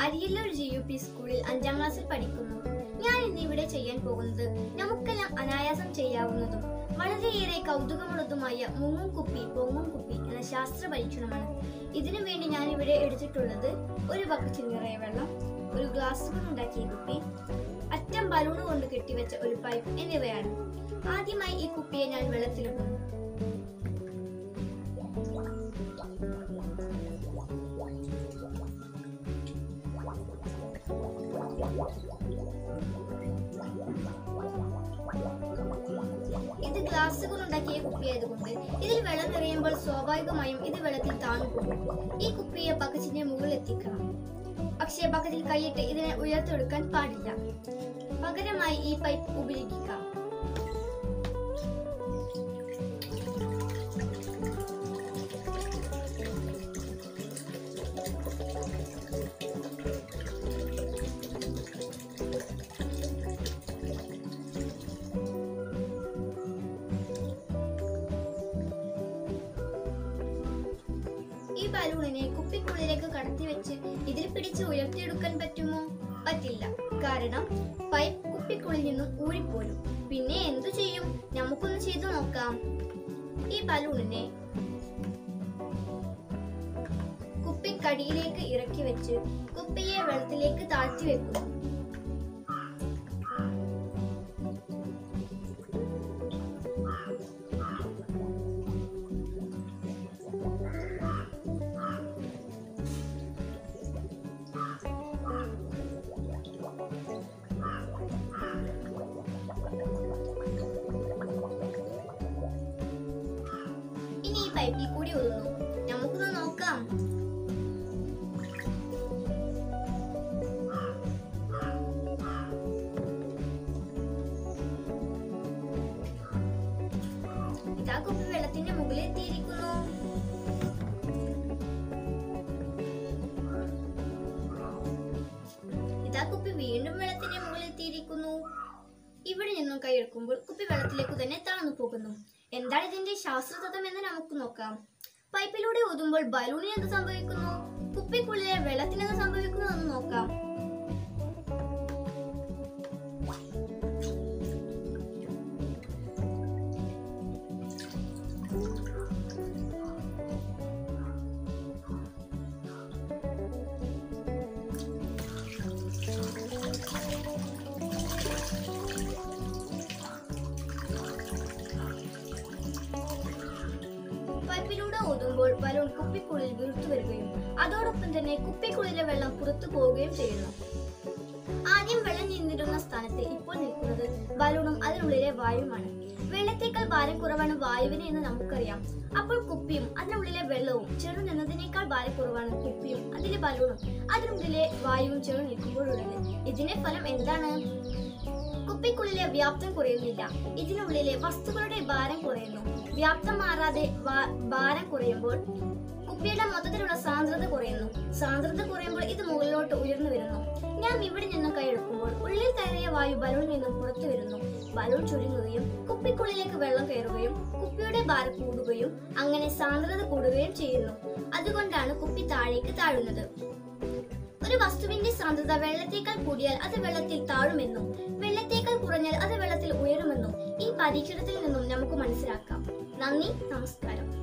Ariyalur G U P സ്കൂളിൽ അഞ്ചാം ക്ലാസ്സിൽ പഠിക്കുന്നു ഞാൻ ഇന്ന് ഇവിടെ ചെയ്യാൻ പോകുന്നത് നമുക്കെല്ലാം അനായാസം ചെയ്യാവുന്നതും വളരെയേറെ കൗതുകമുള്ളതുമായ മുങ്ങും കുപ്പി പൊങ്ങും കുപ്പി എന്ന ശാസ്ത്ര പരീക്ഷണമാണ് ഇതിനു വേണ്ടി ഞാൻ ഇവിടെ എടുത്തിട്ടുള്ളത് ഒരു ബക്കറ്റിൽ നിറയെ വെള്ളം ഒരു ഗ്ലാസ് കൊണ്ട് ഉണ്ടാക്കിയ കുപ്പി അറ്റം ബലൂൺ കൊണ്ട് കെട്ടിവെച്ച ഒരു പൈപ്പ് എന്നിവയാണ് ആദ്യമായി ഈ കുപ്പിയെ ഞാൻ വെള്ളത്തിലിടുന്നു ഇത് ഗ്ലാസ് കൊണ്ടുണ്ടാക്കിയ കുപ്പിയായതുകൊണ്ട് ഇതിൽ വെള്ളം നിറയുമ്പോൾ സ്വാഭാവികമായും ഇത് വെള്ളത്തിൽ താണു പോകും ഈ കുപ്പിയെ ബക്കറ്റിന്റെ മുകളിൽ എത്തിക്കണം പക്ഷേ ബക്കറ്റിൽ കൈയിട്ട് ഇതിനെ ഉയർത്തെടുക്കാൻ പാടില്ല പകരമായി ഈ പൈപ്പ് ഉപയോഗിക്കാം ഈ ബലൂണിനെ കുപ്പിക്കുള്ളിലേക്ക് കടത്തി വെച്ച് ഇതിൽ പിടിച്ച് ഉയർത്തിയെടുക്കാൻ പറ്റുമോ പറ്റില്ല കാരണം പൈപ്പ് കുപ്പിക്കുള്ളിൽ നിന്നും ഊരിപ്പോരും പിന്നെ എന്തു ചെയ്യും നമുക്കൊന്ന് ചെയ്തു നോക്കാം ഈ ബലൂണിനെ കുപ്പിക്കടിയിലേക്ക് ഇറക്കി വെച്ച് കുപ്പിയെ വെള്ളത്തിലേക്ക് താഴ്ത്തി വെക്കുന്നു ഇനി ഈ പൈപ്പിൽ കൂടി ഒതുങ്ങും നമുക്കൊന്ന് നോക്കാം ഇതാ കുപ്പി വെള്ളത്തിന്റെ മുകളിൽ എത്തിയിരിക്കുന്നു ഇതാ കുപ്പി വീണ്ടും വെള്ളത്തിന്റെ മുകളിൽ എത്തിയിരിക്കുന്നു ഇവിടെ നിന്നും കൈയെടുക്കുമ്പോൾ കുപ്പി വെള്ളത്തിലേക്ക് തന്നെ താഴ്ന്നു പോകുന്നു എന്താണ് ഇതിന്റെ ശാസ്ത്രതത്വം എന്ന് നമുക്ക് നോക്കാം പൈപ്പിലൂടെ ഊതുമ്പോൾ ബലൂണിന് എന്ത് സംഭവിക്കുന്നു കുപ്പിക്കുള്ളിലെ വെള്ളത്തിന് എന്ത് സംഭവിക്കുന്നു എന്ന് നോക്കാം പൈപ്പിലൂടെ ഊതുമ്പോൾ ബലൂൺ കുപ്പിക്കുള്ളിൽ വീർത്തു വരികയും അതോടൊപ്പം തന്നെ കുപ്പിക്കുള്ളിലെ വെള്ളം പുറത്തു പോവുകയും ചെയ്യുന്നു ആദ്യം വെള്ളം നിന്നിരുന്ന സ്ഥാനത്ത് ഇപ്പോൾ നിൽക്കുന്നത് ബലൂണും അതിനുള്ളിലെ വായുവുമാണ് വെള്ളത്തേക്കാൾ ഭാരം കുറവാണ് വായുവിന് എന്ന് നമുക്കറിയാം അപ്പോൾ കുപ്പിയും അതിനുള്ളിലെ വെള്ളവും ചേർന്ന് നിന്നതിനേക്കാൾ ഭാരം കുറവാണ് കുപ്പിയും അതിലെ ബലൂണും അതിനുള്ളിലെ വായുവും ചേർന്ന് നിൽക്കുമ്പോഴുള്ളത് ഇതിന്റെ ഫലം എന്താണ് കുപ്പിക്കുള്ളിലെ വ്യാപ്തം കുറയുന്നില്ല ഇതിനുള്ളിലെ വസ്തുക്കളുടെ ഭാരം കുറയുന്നു വ്യാപ്തം മാറാതെ ഭാ- ഭാരം കുറയുമ്പോൾ കുപ്പിയുടെ മൊത്തത്തിലുള്ള സാന്ദ്രത കുറയുന്നു സാന്ദ്രത കുറയുമ്പോൾ ഇത് മുകളിലോട്ട് ഉയർന്നു വരുന്നു ഞാൻ ഇവിടെ നിന്നും കൈയെടുക്കുമ്പോൾ ഉള്ളിൽ കയറിയ വായു ബലൂണിൽ നിന്നും പുറത്തു വരുന്നു ബലൂൺ ചുരുങ്ങുകയും കുപ്പിക്കുള്ളിലേക്ക് വെള്ളം കയറുകയും കുപ്പിയുടെ ഭാരം കൂടുകയും അങ്ങനെ സാന്ദ്രത കൂടുകയും ചെയ്യുന്നു അതുകൊണ്ടാണ് കുപ്പി താഴേക്ക് താഴുന്നത് ഒരു വസ്തുവിന്റെ സാന്ദ്രത വെള്ളത്തേക്കാൾ കൂടിയാൽ അത് വെള്ളത്തിൽ താഴുമെന്നും വെള്ളത്തേക്കാൾ കുറഞ്ഞാൽ അത് വെള്ളത്തിൽ ഉയരുമെന്നും ഈ പരീക്ഷണത്തിൽ നിന്നും നമുക്ക് മനസ്സിലാക്കാം നന്ദി നമസ്കാരം